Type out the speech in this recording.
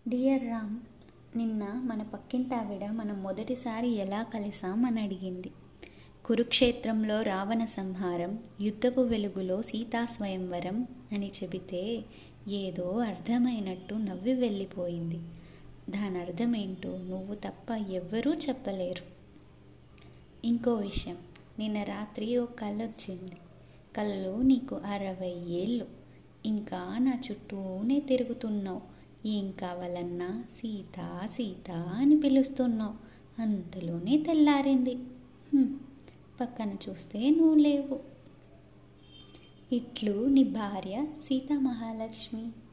dear Ram నిన్న మన పక్కింటావిడ మనం మొదటిసారి ఎలా కలిసాం అని అడిగింది కురుక్షేత్రంలో రావణ సంహారం యుద్ధపు వెలుగులో సీతా స్వయంవరం అని చెబితే ఏదో అర్థమైనట్టు నవ్వి వెళ్ళిపోయింది దాని అర్థమేంటో నువ్వు తప్ప ఎవ్వరూ చెప్పలేరు ఇంకో విషయం నిన్న రాత్రి ఓ కళ్ళు వచ్చింది కళ్ళు నీకు అరవై ఏళ్ళు ఇంకా నా చుట్టూనే తిరుగుతున్నావు ఏం కావాలన్నా సీత సీత అని పిలుస్తున్నావు అంతలోనే తెల్లారింది హ్మ్, పక్కన చూస్తే నువ్వు లేవు ఇట్లు నీ భార్య సీతా మహాలక్ష్మి